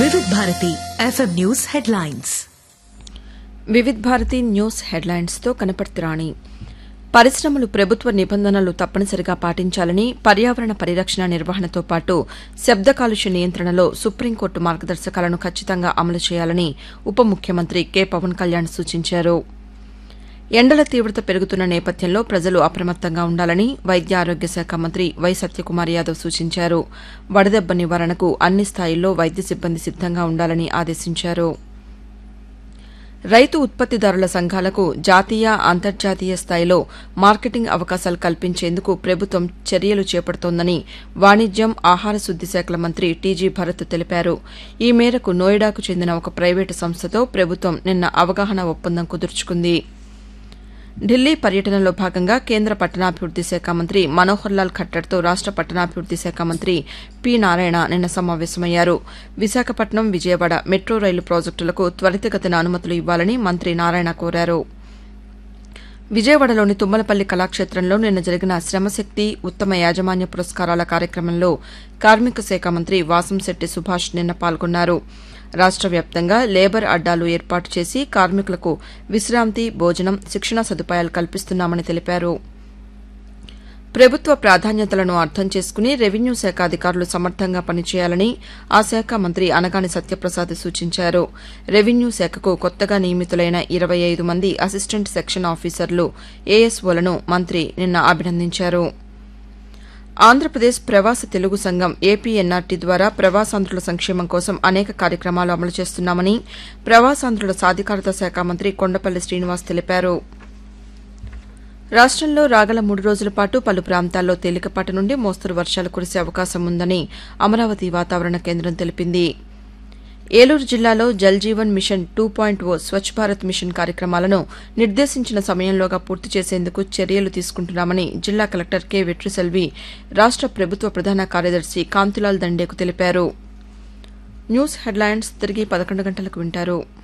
వివిధ Bharati FM news headlines Vividh Bharati news హెడ్లైన్స్తో కనపర్తిరాణి పరిశ్రమలు ప్రభుత్వ నిబంధనలు తప్పనిసరిగా పాటించాలని పర్యావరణ పరిరక్షణ నిర్వహణతో పాటు శబ్ద కాలుష్య నియంత్రణలో సుప్రీంకోర్టు మార్గదర్శకాలను ఖచ్చితంగా అమలు చేయాలని ఉప ముఖ్యమంత్రి కె పవన్ కళ్యాణ్ సూచించారు ఎండల తీవ్రత పెరుగుతున్న నేపథ్యంలో ప్రజలు అప్రమత్తంగా ఉండాలని వైద్య ఆరోగ్య శాఖ మంత్రి వై సత్యకుమార్ యాదవ్ సూచించారు వడదెబ్బ నివారణకు అన్ని స్థాయిల్లో వైద్య సిబ్బంది సిద్దంగా ఉండాలని ఆదేశించారు రైతు ఉత్పత్తిదారుల సంఘాలకు జాతీయ అంతర్జాతీయ స్థాయిలో మార్కెటింగ్ అవకాశాలు కల్పించేందుకు ప్రభుత్వం చర్యలు చేపడుతోందని వాణిజ్యం ఆహార శుద్ది శాఖల మంత్రి టీజీ భరత్ తెలిపారు ఈ మేరకు నోయిడాకు చెందిన ఒక ప్రైవేటు సంస్థతో ప్రభుత్వం నిన్న అవగాహన ఒప్పందం కుదుర్చుకుంది ఢిల్లీ పర్యటనలో భాగంగా కేంద్ర పట్టణాభివృద్ది శాఖ మంత్రి మనోహర్ లాల్ ఖట్టర్తో రాష్ట పట్టణాభివృద్ది శాఖ మంత్రి పి నారాయణ నిన్న సమావేశమయ్యారు విశాఖపట్నం విజయవాడ మెట్రో రైలు ప్రాజెక్టులకు త్వరితగతిన అనుమతులు ఇవ్వాలని మంత్రి నారాయణ కోరారు విజయవాడలోని తుమ్మలపల్లి కళాక్షేత్రంలో నిన్న జరిగిన శ్రమశక్తి ఉత్తమ యాజమాన్య పురస్కారాల కార్యక్రమంలో కార్మిక శాఖ మంత్రి వాసంశెట్టి సుభాష్ నిన్న పాల్గొన్నారు రాష్ట వ్యాప్తంగా లేబర్ అడ్డాలు ఏర్పాటు చేసి కార్మికులకు విశ్రాంతి భోజనం శిక్షణ సదుపాయాలు కల్పిస్తున్నామని తెలిపారు ప్రభుత్వ ప్రాధాన్యతలను అర్థం చేసుకుని రెవెన్యూ శాఖ అధికారులు సమర్థంగా పనిచేయాలని ఆ శాఖ మంత్రి అనగాని సత్యప్రసాద్ సూచించారు రెవెన్యూ శాఖకు కొత్తగా నియమితులైన ఇరవై ఐదు మంది అసిస్టెంట్ సెక్షన్ ఆఫీసర్లు ఏఎస్ఓలను మంత్రి నిన్న అభినందించారు ఆంధ్రప్రదేశ్ ప్రవాస తెలుగు సంఘం ఏపీఎన్ఆర్టీ ద్వారా ప్రవాసాంధ్రుల సంక్షేమం కోసం అనేక కార్యక్రమాలు అమలు చేస్తున్నామని ప్రవాసాంధ్రుల సాధికారత శాఖ మంత్రి కొండపల్లి శ్రీనివాస్ తెలిపారు రాష్టంలో రాగల మూడు రోజుల పాటు పలు ప్రాంతాల్లో తేలికపాటి నుండి మోస్తరు వర్షాలు కురిసే అవకాశం ఉందని అమరావతి వాతావరణ కేంద్రం తెలిపింది ఏలూరు జిల్లాలో Jal Jeevan mission two point O Swachh Bharat mission కార్యక్రమాలను నిర్దేశించిన సమయంలోగా పూర్తి చేసేందుకు చర్యలు తీసుకుంటున్నామని జిల్లా కలెక్టర్ కె వెట్రిసెల్వి రాష్ట ప్రభుత్వ ప్రధాన కార్యదర్శి కాంతిలాల్ దండేకు తెలిపారు న్యూస్ హెడ్లైన్స్ తిరిగి పదకొండు గంటలకు వింటారు